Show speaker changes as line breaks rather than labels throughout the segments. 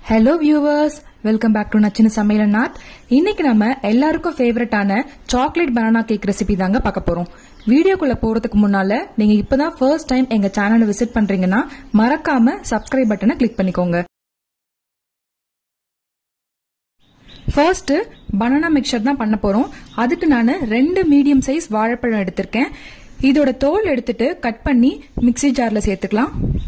hello viewers welcome back to நச்சின சமையல் நாட் இன்னைக்கு நம்ம எல்லாருக்கும் ஃபேவரட்டான சாக்லேட் பனானா கேக் ரெசிபி தாங்க பார்க்க போறோம் வீடியோக்குள்ள போறதுக்கு முன்னால நீங்க இப்பதான் ஃபர்ஸ்ட் டைம் எங்க சேனலை விசிட் பண்றீங்கன்னா மறக்காம சப்ஸ்கிரைப் பட்டனை கிளிக் பண்ணிக்கோங்க ஃபர்ஸ்ட் பனானா மிக்சர் தான் பண்ண போறோம் அதுக்கு நான் ரெண்டு மீடியம் சைஸ் வாழைப்பழம் எடுத்திருக்கேன் இதோட தோல் எடுத்துட்டு கட் பண்ணி மிக்ஸி ஜார்ல சேர்த்துக்கலாம்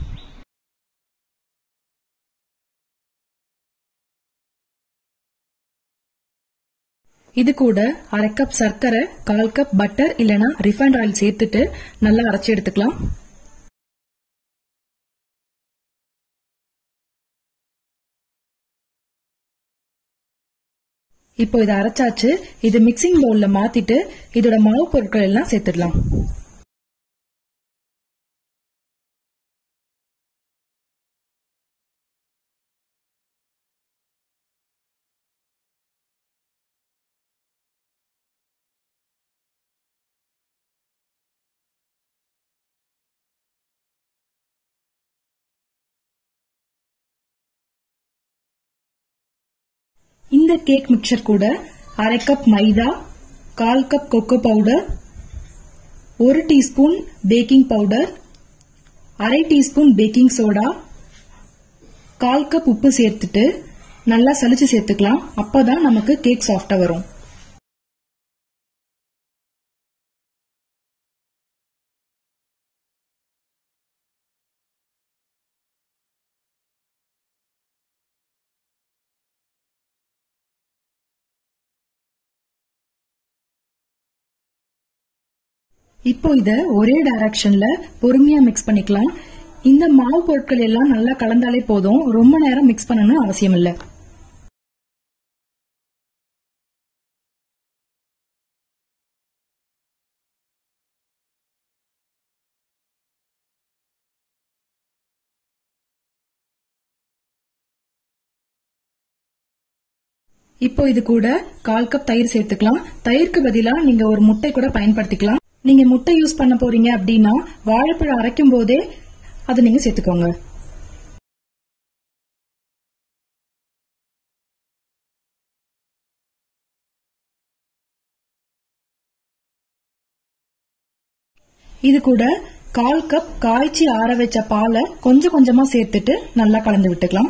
இது கூட அரை கப் சர்க்கரை கால் கப் பட்டர் இல்லனா ரிஃபைண்ட் ஆயில் சேர்த்துட்டு நல்லா அரைச்சி எடுத்துக்கலாம் இப்போ இதை அரைச்சாச்சு இது மிக்சிங் பவுல்ல மாத்திட்டு இதோட மாவு பொருட்கள் எல்லாம் சேர்த்துடலாம் இந்த கேக் மிக்சர் கூட அரை கப் மைதா கால் கப் கொக்கோ பவுடர் ஒரு டீஸ்பூன் பேக்கிங் பவுடர் அரை டீஸ்பூன் பேக்கிங் சோடா கால் கப் உப்பு சேர்த்துட்டு நல்லா சலிச்சு சேர்த்துக்கலாம் அப்பதான் நமக்கு கேக் சாஃப்டா வரும் இப்போ இத ஒரே டைரக்ஷன்ல பொறுமையா மிக்ஸ் பண்ணிக்கலாம் இந்த மாவு பொருட்கள் எல்லாம் நல்லா கலந்தாலே போதும் ரொம்ப நேரம் மிக்ஸ் பண்ணணும் அவசியம் இல்ல இப்போ இது கூட கால் கப் தயிர் சேர்த்துக்கலாம் தயிருக்கு பதிலா நீங்க ஒரு முட்டை கூட பயன்படுத்திக்கலாம் நீங்க முட்டை யூஸ் பண்ண போறீங்க அப்படின்னா வாழைப்பழம் அரைக்கும் போதே அதை நீங்க சேர்த்துக்கோங்க இது கூட கால் கப் காய்ச்சி ஆற வச்ச பாலை கொஞ்சம் கொஞ்சமா சேர்த்துட்டு நல்லா கலந்து விட்டுக்கலாம்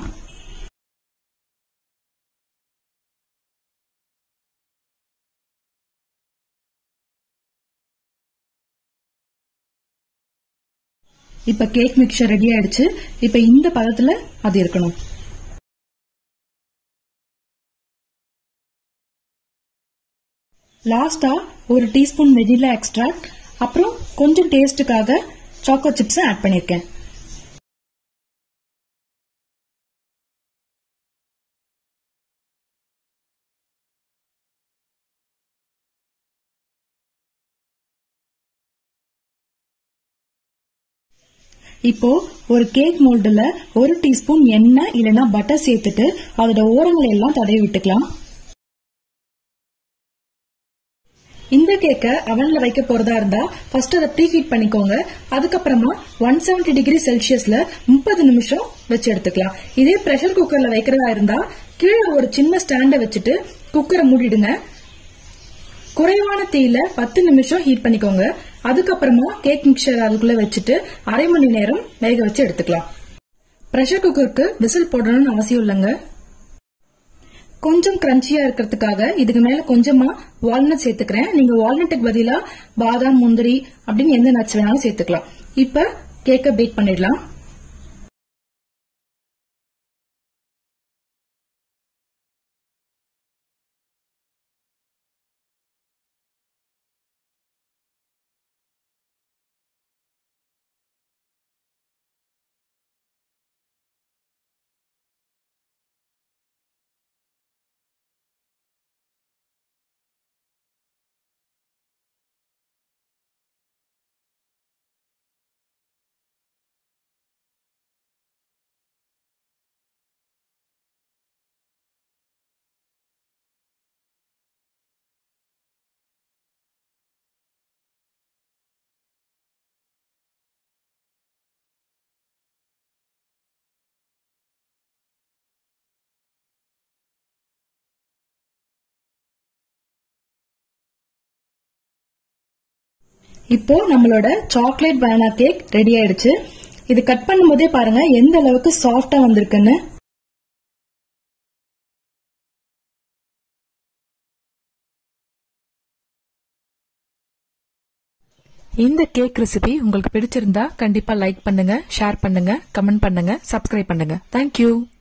இப்ப கேக் மிக்சர் ரெடி ஆயிடுச்சு இப்ப இந்த பதத்துல அது இருக்கணும் லாஸ்டா ஒரு டீஸ்பூன் வெனிலா எக்ஸ்ட்ராக்ட் அப்புறம் கொஞ்சம் டேஸ்டுக்காக சாக்கோ சிப்ஸ் ஆட் பண்ணிருக்கேன் இப்போ ஒரு கேக் மோல்டுல ஒரு டீஸ்பூன் எண்ணெய் இல்லனா பட்டர் சேர்த்துட்டு அதோட ஓரங்களை எல்லாம் தடவி விட்டுக்கலாம் இந்த கேக்க அவன்ல வைக்க போறதா இருந்தா ஃபர்ஸ்ட் அதை ப்ரீ ஹீட் பண்ணிக்கோங்க அதுக்கப்புறமா ஒன் செவன்டி டிகிரி செல்சியஸ்ல முப்பது நிமிஷம் வச்சு எடுத்துக்கலாம் இதே பிரஷர் குக்கர்ல வைக்கிறதா இருந்தா கீழே ஒரு சின்ன ஸ்டாண்ட வச்சுட்டு குக்கரை மூடிடுங்க குறைவான தீயில பத்து நிமிஷம் ஹீட் பண்ணிக்கோங்க அதுக்கப்புறமா கேக் மிக்சர் அதுக்குள்ள வச்சுட்டு அரை மணி நேரம் வேக வச்சு எடுத்துக்கலாம் பிரஷர் குக்கருக்கு விசில் போடணும்னு அவசியம் இல்லைங்க கொஞ்சம் கிரன்ச்சியா இருக்கிறதுக்காக இதுக்கு மேல கொஞ்சமா வால்நட் சேர்த்துக்கிறேன் நீங்க வால்நட்டுக்கு பதிலா பாதாம் முந்திரி அப்படின்னு எந்த நட்ஸ் வேணாலும் சேர்த்துக்கலாம் இப்ப கேக்க பேக் பண்ணிடலாம் இப்போ நம்மளோட சாக்லேட் பனானா கேக் ரெடி ஆயிடுச்சு இது கட் பண்ணும்போதே பாருங்க எந்த அளவுக்கு சாஃப்டா வந்திருக்குன்னு இந்த கேக் ரெசிபி உங்களுக்கு பிடிச்சிருந்தா கண்டிப்பா லைக் பண்ணுங்க ஷேர் பண்ணுங்க கமெண்ட் பண்ணுங்க சப்ஸ்கிரைப் பண்ணுங்க தேங்க்யூ